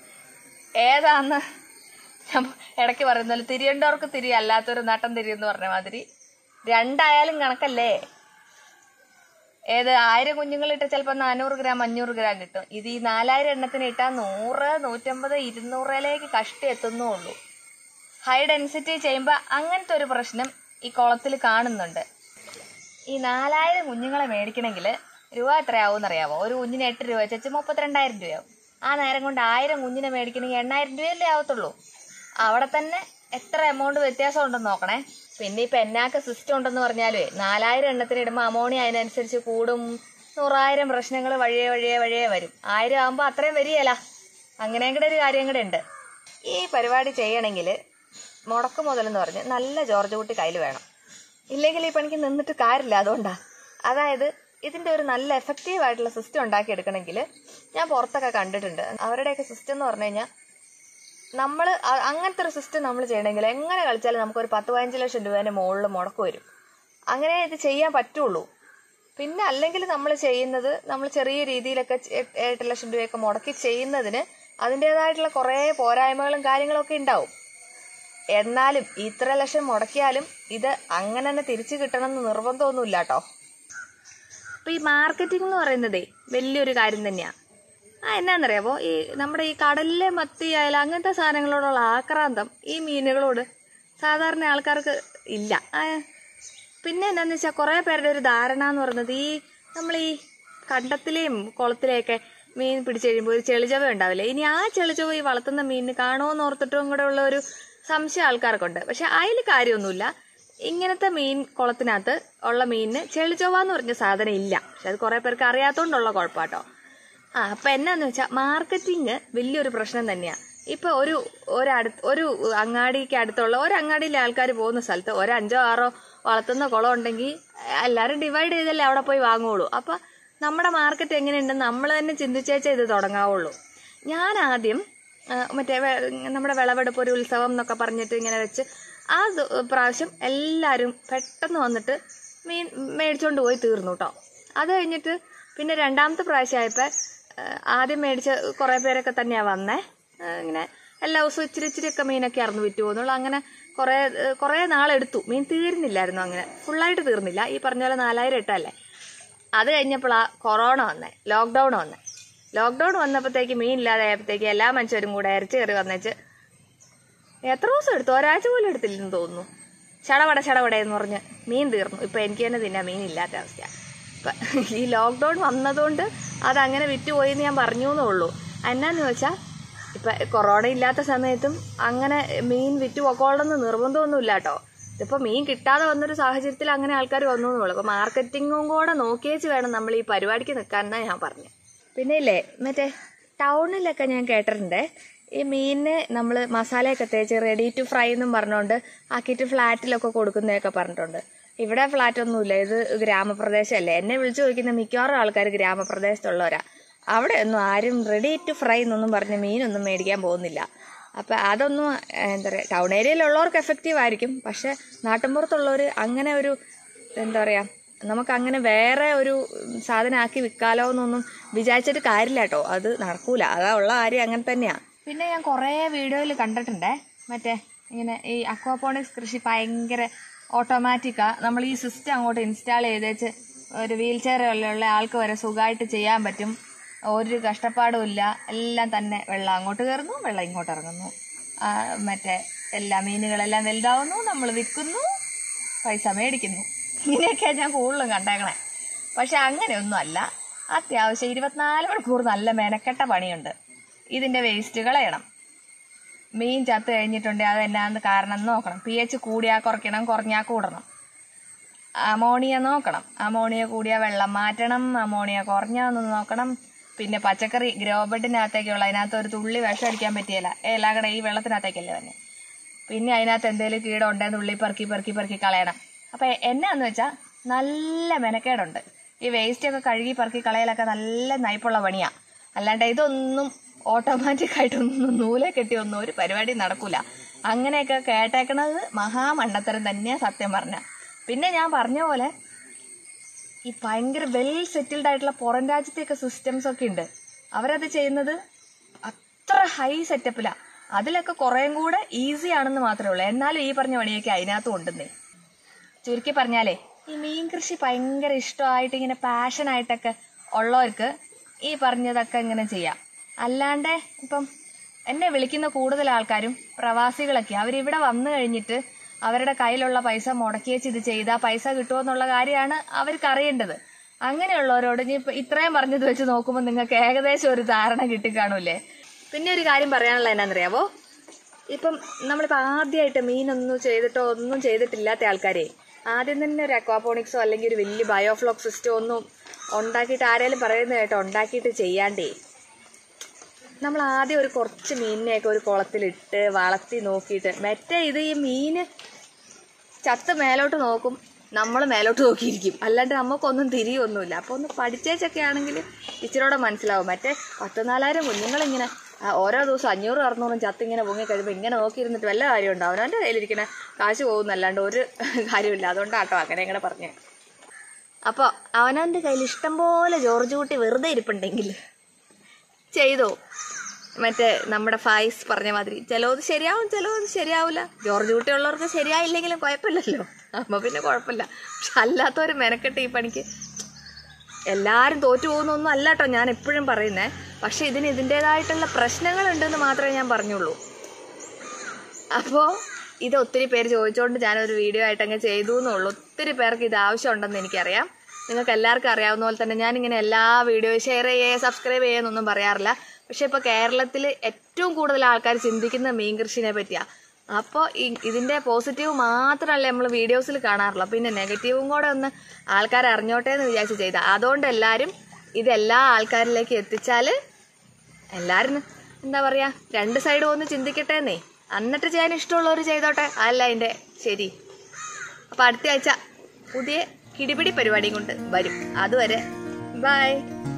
ഏതാന്ന് ഞാൻ ഇടയ്ക്ക് പറയുന്നത് തിരിയേണ്ടവർക്ക് തിരി അല്ലാത്തൊരു നട്ടം തിരി എന്ന് പറഞ്ഞ മാതിരി രണ്ടായാലും കണക്കല്ലേ ഏത് ആയിരം കുഞ്ഞുങ്ങളിട്ട് ചിലപ്പോൾ നാനൂറ് ഗ്രാം അഞ്ഞൂറ് ഗ്രാം കിട്ടും ഇത് ഈ നാലായിരം എണ്ണത്തിന് ഇട്ടാൽ നൂറ് നൂറ്റമ്പത് ഇരുന്നൂറിലേക്ക് കഷ്ടി എത്തുന്നുള്ളൂ ഹൈ ഡെൻസിറ്റി ചെയ്യുമ്പോൾ അങ്ങനത്തെ ഒരു പ്രശ്നം ഈ കുളത്തിൽ കാണുന്നുണ്ട് ഈ നാലായിരം കുഞ്ഞുങ്ങളെ മേടിക്കണമെങ്കിൽ രൂപ എത്രയാവും അറിയാമോ ഒരു കുഞ്ഞിന് എട്ട് രൂപ വെച്ച് മുപ്പത്തിരണ്ടായിരം രൂപയാവും ആ നേരം കൊണ്ട് ആയിരം കുഞ്ഞിനെ മേടിക്കണമെങ്കിൽ എണ്ണായിരം രൂപയല്ലേ ആവത്തുള്ളൂ അവിടെ തന്നെ എത്ര എമൗണ്ട് വ്യത്യാസം ഉണ്ടെന്ന് നോക്കണേ പിന്നെ ഇപ്പൊ എന്നാക്ക സിസ്റ്റം ഉണ്ടെന്ന് പറഞ്ഞാലേ നാലായിരം എണ്ണത്തിന് ഇടുമ്പോൾ അമോണിയ അതിനനുസരിച്ച് കൂടും നൂറായിരം പ്രശ്നങ്ങൾ വഴിയെ വഴിയെ വഴിയെ വരും ആയിരം ആകുമ്പോൾ അത്രയും വരികയല്ല അങ്ങനെയും കൂടെ ഒരു കാര്യം കൂടെ ഉണ്ട് ഈ പരിപാടി ചെയ്യണമെങ്കിൽ മുടക്ക് മുതലെന്ന് പറഞ്ഞ് നല്ല ജോർജ് കുട്ടി കയ്യിൽ വേണം ഇല്ലെങ്കിൽ ഈ പണിക്ക് നിന്നിട്ട് കാര്യമില്ല അതുകൊണ്ടാ അതായത് ഇതിന്റെ ഒരു നല്ല എഫക്റ്റീവ് ആയിട്ടുള്ള സിസ്റ്റം ഉണ്ടാക്കി എടുക്കണമെങ്കിൽ ഞാൻ പുറത്തൊക്കെ കണ്ടിട്ടുണ്ട് അവരുടെയൊക്കെ സിസ്റ്റം എന്ന് പറഞ്ഞു കഴിഞ്ഞാൽ നമ്മൾ അങ്ങനത്തെ ഒരു സിസ്റ്റം നമ്മൾ ചെയ്യണമെങ്കിൽ എങ്ങനെ കളിച്ചാലും നമുക്ക് ഒരു പത്ത് പതിനഞ്ച് ലക്ഷം രൂപേൻ്റെ മുകളിൽ മുടക്ക് വരും അങ്ങനെ ഇത് ചെയ്യാൻ പറ്റുള്ളൂ പിന്നെ അല്ലെങ്കിൽ നമ്മൾ ചെയ്യുന്നത് നമ്മൾ ചെറിയ രീതിയിലൊക്കെ ചെ- എട്ട് എട്ട് ലക്ഷം രൂപയൊക്കെ മുടക്കി ചെയ്യുന്നതിന് അതിൻ്റെതായിട്ടുള്ള കുറേ പോരായ്മകളും കാര്യങ്ങളൊക്കെ ഉണ്ടാവും എന്നാലും ഇത്ര ലക്ഷം മുടക്കിയാലും ഇത് അങ്ങനെ തന്നെ തിരിച്ചു കിട്ടണം എന്ന് നിർബന്ധമൊന്നുമില്ല കേട്ടോ അപ്പൊ ഈ മാർക്കറ്റിംഗ് എന്ന് പറയുന്നതേ വലിയൊരു കാര്യം തന്നെയാ ആ എന്നാന്നറിയാവോ ഈ നമ്മുടെ ഈ കടലിലെ മത്തി ആയാലും അങ്ങനത്തെ സാധനങ്ങളോടുള്ള ആക്രാന്തം ഈ മീനുകളോട് സാധാരണ ആൾക്കാർക്ക് ഇല്ല ആ, പിന്നെ എന്താന്ന് വെച്ചാൽ കുറേ പേരുടെ ഒരു ധാരണ എന്ന് പറയുന്നത് ഈ നമ്മൾ ഈ കണ്ടത്തിലെയും കുളത്തിലെയൊക്കെ മീൻ പിടിച്ചു കഴിയുമ്പോൾ ഒരു ചെളിച്ചവ ഉണ്ടാവില്ലേ ഇനി ആ ചെളിച്ചവ ഈ വളർത്തുന്ന മീനിന് കാണുമോന്ന് ഓർത്തിട്ടും കൂടെ ഉള്ള ഒരു സംശയം ആൾക്കാർക്കുണ്ട് പക്ഷെ അതിൽ കാര്യമൊന്നുമില്ല ഇങ്ങനത്തെ മീൻ കുളത്തിനകത്ത് ഉള്ള മീനിന് ചെളിച്ചൊവ്വ എന്ന് പറഞ്ഞ സാധനം ഇല്ല പക്ഷെ അത് കുറെ പേർക്ക് അറിയാത്തോണ്ടുള്ള കുഴപ്പമാട്ടോ ആ അപ്പൊ എന്നാന്ന് വെച്ചാൽ മാർക്കറ്റിംഗ് വലിയൊരു പ്രശ്നം തന്നെയാ ഇപ്പൊ ഒരു ഒരടുത്ത് ഒരു അങ്ങാടിക്ക് അടുത്തുള്ള ഒരു അങ്ങാടിയിലെ ആൾക്കാർ പോകുന്ന സ്ഥലത്ത് ഒരു അഞ്ചോ ആറോ വളർത്തുന്ന കുളം ഉണ്ടെങ്കിൽ എല്ലാവരും ഡിവൈഡ് ചെയ്തല്ലേ അവിടെ പോയി വാങ്ങുള്ളൂ അപ്പൊ നമ്മുടെ മാർക്കറ്റ് എങ്ങനെയുണ്ടെന്ന് നമ്മൾ തന്നെ ചിന്തിച്ചേച്ചേ ഇത് തുടങ്ങാവുള്ളൂ ഞാൻ ആദ്യം ആ, മറ്റേ വെ- നമ്മുടെ വിളവെടുപ്പ് ഒരു ഉത്സവം എന്നൊക്കെ പറഞ്ഞിട്ട് ഇങ്ങനെ വെച്ച് ആ ദ- പ്രാവശ്യം എല്ലാവരും പെട്ടെന്ന് വന്നിട്ട് മീൻ മേടിച്ചോണ്ട് പോയി തീർന്നു കേട്ടോ അത് കഴിഞ്ഞിട്ട് പിന്നെ രണ്ടാമത്തെ പ്രാവശ്യമായപ്പോൾ ആദ്യം മേടിച്ച കുറേ പേരൊക്കെ തന്നെയാണ് വന്നേ ആ, ഇങ്ങനെ എല്ലാ ദിവസവും ഇച്ചിരി ഇച്ചിരിയൊക്കെ മീനൊക്കെ അറന്നു വിറ്റു പോകുന്നുള്ളൂ അങ്ങനെ കുറേ ഏ, കുറേ നാളെടുത്തു മീൻ തീരുന്നില്ലായിരുന്നു അങ്ങനെ ഫുള്ളായിട്ട് തീർന്നില്ല ഈ പറഞ്ഞ പോലെ നാലായിരം ഇട്ടല്ലേ അത് കഴിഞ്ഞപ്പോഴാ കൊറോണ വന്നേ ലോക്ക്ഡൗൺ വന്നേ ലോക്ക്ഡൗൺ വന്നപ്പോഴത്തേക്ക് മീൻ ഇല്ലാതെ ആയപ്പോഴത്തേക്ക് എല്ലാ മനുഷ്യരും കൂടെ ഇറച്ചി കയറി വന്നേച്ച് എത്ര ദിവസം എടുത്തു ഒരാഴ്ച പോലും എടുത്തില്ലെന്ന് തോന്നുന്നു ചടവട ചടവട എന്ന് പറഞ്ഞ് മീൻ തീർന്നു ഇപ്പൊ എനിക്ക് തന്നെ തിന്നാൻ മീൻ ഇല്ലാത്ത അവസ്ഥ ഇപ്പൊ ഈ ലോക്ക്ഡൗൺ വന്നതുകൊണ്ട് അതങ്ങനെ വിറ്റുപോയി എന്ന് ഞാൻ പറഞ്ഞു എന്നേ ഉള്ളൂ എന്നാന്ന് ചോദിച്ചാൽ ഇപ്പൊ കൊറോണ ഇല്ലാത്ത സമയത്തും അങ്ങനെ മീൻ വിറ്റ് പൊക്കോളണമെന്ന് നിർബന്ധമൊന്നുമില്ല കേട്ടോ ഇതിപ്പോ മീൻ കിട്ടാതെ വന്നൊരു സാഹചര്യത്തിൽ അങ്ങനെ ആൾക്കാർ വന്നു എന്നുള്ളൂ അപ്പൊ മാർക്കറ്റിങ്ങും കൂടെ നോക്കിയേച്ച് വേണം നമ്മൾ ഈ പരിപാടിക്ക് നിൽക്കാൻ എന്നാ ഞാൻ പറഞ്ഞു പിന്നെ ഇല്ലേ മറ്റേ ടൗണിലൊക്കെ ഞാൻ കേട്ടിട്ടുണ്ട് ഈ മീനിന് നമ്മൾ മസാലയൊക്കെ തേച്ച് റെഡി ടു ഫ്രൈ എന്നും പറഞ്ഞുകൊണ്ട് ആക്കിയിട്ട് ഫ്ലാറ്റിലൊക്കെ കൊടുക്കുന്നതൊക്കെ പറഞ്ഞിട്ടുണ്ട് ഇവിടെ ഫ്ലാറ്റ് ഒന്നുമില്ല ഇത് ഗ്രാമപ്രദേശമല്ലേ എന്നെ വിളിച്ചു ചോദിക്കുന്ന മിക്കവാറും ആൾക്കാർ ഗ്രാമപ്രദേശത്തുള്ളവരാ അവിടെ ഒന്നും ആരും റെഡി ടു ഫ്രൈ എന്നൊന്നും പറഞ്ഞ് മീനൊന്നും മേടിക്കാൻ പോകുന്നില്ല അപ്പം അതൊന്നും ഏഹ്, എന്താ പറയുക ടൗൺ ഏരിയയിലുള്ളവർക്ക് എഫക്റ്റീവ് ആയിരിക്കും പക്ഷെ നാട്ടിൻപുറത്തുള്ളവർ അങ്ങനെ ഒരു എന്താ പറയുക നമുക്ക് അങ്ങനെ വേറെ ഒരു സാധനമാക്കി വിൽക്കാലോ എന്നൊന്നും വിചാരിച്ചിട്ട് കാര്യമില്ല കേട്ടോ അത് നടക്കൂല അതാ ഉള്ള കാര്യം അങ്ങനെ തന്നെയാണ് പിന്നെ ഞാൻ കുറേ വീഡിയോയിൽ കണ്ടിട്ടുണ്ടേ മറ്റേ ഇങ്ങനെ ഈ അക്വാപോണിക്സ് കൃഷി ഭയങ്കര ഓട്ടോമാറ്റിക്കാ നമ്മൾ ഈ സിസ്റ്റം അങ്ങോട്ട് ഇൻസ്റ്റാൾ ചെയ്തേച്ച് ഒരു വീൽ ചെയർ ഉള്ള ആൾക്ക് വരെ സുഖമായിട്ട് ചെയ്യാൻ പറ്റും ഒരു കഷ്ടപ്പാടും ഇല്ല എല്ലാം തന്നെ വെള്ളം അങ്ങോട്ട് കയറുന്നു വെള്ളം ഇങ്ങോട്ട് ഇറങ്ങുന്നു ആ, മറ്റേ എല്ലാ മീനുകളെല്ലാം വലുതാവുന്നു നമ്മൾ വിൽക്കുന്നു പൈസ മേടിക്കുന്നു ഇങ്ങനെയൊക്കെ ഞാൻ കൂടുതലും കണ്ടേക്കണേ പക്ഷെ അങ്ങനെയൊന്നും അല്ല അത്യാവശ്യം ഇരുപത്തിനാല് മണിക്കൂർ നല്ല മെനക്കെട്ട പണിയുണ്ട് ഇതിന്റെ വേസ്റ്റ് കളയണം മീൻ ചത്ത് കഴിഞ്ഞിട്ടുണ്ടെങ്കിൽ അത് എന്നാന്ന് കാരണം എന്ന് നോക്കണം പി എച്ച് കൂടിയാ കുറയ്ക്കണം കുറഞ്ഞാ കൂടണം അമോണിയ നോക്കണം അമോണിയ കൂടിയ വെള്ളം മാറ്റണം അമോണിയ കുറഞ്ഞാന്ന് നോക്കണം പിന്നെ പച്ചക്കറി ഗ്രോ ബെഡിനകത്തേക്കുള്ള അതിനകത്ത് ഒരു തുള്ളി വിഷം അടിക്കാൻ പറ്റിയല്ല എല്ലാം കൂടെ ഈ വെള്ളത്തിനകത്തേക്കല്ലേ തന്നെ പിന്നെ അതിനകത്ത് എന്തെങ്കിലും കീടം ഉണ്ടെന്ന് ഉള്ളി പെറുക്കി പെറുക്കി പെറുക്കി കളയണം അപ്പൊ എന്നാന്ന് വെച്ചാൽ നല്ല മെനക്കേടുണ്ട് ഈ വേസ്റ്റ് ഒക്കെ കഴുകി പെറുക്കി കളയലൊക്കെ നല്ല നയിപ്പുള്ള പണിയാ അല്ലാണ്ട് ഇതൊന്നും ഓട്ടോമാറ്റിക് ആയിട്ടൊന്നും നൂലെ കെട്ടി ഒന്നും ഒരു പരിപാടി നടക്കൂല അങ്ങനെയൊക്കെ കേട്ടേക്കണത് മഹാമണ്ടത്തരം തന്നെയാ സത്യം പറഞ്ഞ പിന്നെ ഞാൻ പറഞ്ഞ പോലെ ഈ ഭയങ്കര വെൽ സെറ്റിൽഡ് ആയിട്ടുള്ള പുറം രാജ്യത്തെയൊക്കെ സിസ്റ്റംസ് ഒക്കെ ഉണ്ട് അവരത് ചെയ്യുന്നത് അത്ര ഹൈ സെറ്റപ്പിലാ അതിലൊക്കെ കുറേം കൂടെ ഈസി ആണെന്ന് മാത്രമേ ഉള്ളൂ എന്നാലും ഈ പറഞ്ഞ പണിയൊക്കെ അതിനകത്തും ഉണ്ടെന്നേ ചുരുക്കി പറഞ്ഞാലേ ഈ മീൻ കൃഷി ഭയങ്കര ഇഷ്ടമായിട്ട് ഇങ്ങനെ പാഷനായിട്ടൊക്കെ ഉള്ളവർക്ക് ഈ പറഞ്ഞതൊക്കെ ഇങ്ങനെ ചെയ്യാം അല്ലാണ്ട് ഇപ്പം എന്നെ വിളിക്കുന്ന കൂടുതൽ ആൾക്കാരും പ്രവാസികളൊക്കെ അവരിവിടെ വന്നു കഴിഞ്ഞിട്ട് അവരുടെ കയ്യിലുള്ള പൈസ മുടക്കി വെച്ച് ഇത് ചെയ്താൽ പൈസ കിട്ടുമോ എന്നുള്ള കാര്യമാണ് അവർക്ക് അറിയേണ്ടത് അങ്ങനെയുള്ളവരോട് ഇനി ഇപ്പൊ ഇത്രയും പറഞ്ഞത് വെച്ച് നോക്കുമ്പോൾ നിങ്ങൾക്ക് ഏകദേശം ഒരു ധാരണ കിട്ടിക്കാണൂലേ പിന്നെ ഒരു കാര്യം പറയാനുള്ള എന്നാന്നറിയാവോ ഇപ്പം നമ്മളിപ്പോൾ ആദ്യമായിട്ട് മീനൊന്നും ചെയ്തിട്ടോ ഒന്നും ചെയ്തിട്ടില്ലാത്ത ആൾക്കാരെ ആദ്യം തന്നെ ഒരു അക്വാപോണിക്സോ അല്ലെങ്കിൽ ഒരു വലിയ ബയോഫ്ലോക്ക് സിസ്റ്റം ഒന്നും ഉണ്ടാക്കിയിട്ട് ആരെങ്കിലും പറയുന്നത് കേട്ടോ ഉണ്ടാക്കിയിട്ട് ചെയ്യാണ്ടേ നമ്മൾ ആദ്യം ഒരു കുറച്ച് മീനിനെയൊക്കെ ഒരു കുളത്തിലിട്ട് വളർത്തി നോക്കിയിട്ട് മറ്റേ ഇത് ഈ മീന് ചത്ത് മേലോട്ട് നോക്കും നമ്മൾ മേലോട്ട് നോക്കിയിരിക്കും അല്ലാണ്ട് നമുക്കൊന്നും തിരിയൊന്നുമില്ല അപ്പോൾ ഒന്ന് പഠിച്ചേച്ചൊക്കെ ആണെങ്കിൽ ഇച്ചിരൂടെ മനസ്സിലാവും മറ്റേ പത്ത് നാലായിരം കുഞ്ഞുങ്ങളിങ്ങനെ ആ, ഓരോ ദിവസം അഞ്ഞൂറ് അറുന്നൂറും ചത്ത് ഇങ്ങനെ പൊങ്ങി കഴിയുമ്പോൾ ഇങ്ങനെ നോക്കിയിരുന്നിട്ട് വല്ല കാര്യം ഉണ്ടാവും അവനവൻ്റെ കയ്യിലിരിക്കണ കാശ് പോകുന്നല്ലാണ്ട് ഒരു കാര്യമില്ല അതുകൊണ്ടാട്ടോ അങ്ങനെ ഇങ്ങനെ പറഞ്ഞേ അപ്പോൾ അവനവൻ്റെ കയ്യിൽ ഇഷ്ടം പോലെ ജോർജ് കുട്ടി വെറുതെ ഇരിപ്പുണ്ടെങ്കിൽ ചെയ്തോ മറ്റേ നമ്മുടെ ഫായിസ് പറഞ്ഞ മാതിരി ചിലത് ശരിയാവും ചിലത് ശരിയാവില്ല ജോർജ് കുട്ടി ഉള്ളവർക്ക് ശരിയായില്ലെങ്കിലും കുഴപ്പമില്ലല്ലോ അപ്പൊ പിന്നെ കുഴപ്പമില്ല പക്ഷെ അല്ലാത്തവർ മെനക്കെട്ട് ഈ പണിക്ക് എല്ലാവരും തോറ്റു പോകുന്നൊന്നും അല്ല കേട്ടോ ഞാൻ എപ്പോഴും പറയുന്നേ പക്ഷെ ഇതിന് ഇതിൻ്റെതായിട്ടുള്ള പ്രശ്നങ്ങളുണ്ടെന്ന് മാത്രമേ ഞാൻ പറഞ്ഞുള്ളൂ അപ്പോൾ ഇത് ഒത്തിരി പേര് ചോദിച്ചുകൊണ്ട് ഞാനൊരു വീഡിയോ ആയിട്ട് അങ്ങ് ചെയ്തു എന്നുള്ളൂ ഒത്തിരി പേർക്ക് ഇത് ആവശ്യമുണ്ടെന്ന് എനിക്കറിയാം നിങ്ങൾക്ക് എല്ലാവർക്കും അറിയാവുന്ന പോലെ തന്നെ ഞാനിങ്ങനെ എല്ലാ വീഡിയോയും ഷെയർ ചെയ്യേ സബ്സ്ക്രൈബ് ചെയ്യുന്നൊന്നും പറയാറില്ല പക്ഷെ ഇപ്പോൾ കേരളത്തിൽ ഏറ്റവും കൂടുതൽ ആൾക്കാർ ചിന്തിക്കുന്ന മീൻ കൃഷിനെ പറ്റിയാണ് അപ്പോൾ ഇതിൻ്റെ പോസിറ്റീവ് മാത്രമല്ല നമ്മൾ വീഡിയോസിൽ കാണാറുള്ളൂ പിന്നെ നെഗറ്റീവും കൂടെ ഒന്ന് ആൾക്കാർ അറിഞ്ഞോട്ടെ എന്ന് വിചാരിച്ച് ചെയ്താൽ അതുകൊണ്ട് എല്ലാവരും ഇതെല്ലാ ആൾക്കാരിലേക്ക് എത്തിച്ചാൽ എല്ലാവരും എന്താ പറയാ രണ്ട് സൈഡും ഒന്ന് ചിന്തിക്കട്ടെ എന്നേ എന്നിട്ട് ചെയ്യാൻ ഇഷ്ടമുള്ളവർ ചെയ്തോട്ടെ അതല്ല അതിന്റെ ശരി അപ്പൊ അടുത്ത ആഴ്ച പുതിയ കിടിപിടി പരിപാടിയും കൊണ്ട് വരും അതുവരെ ബൈ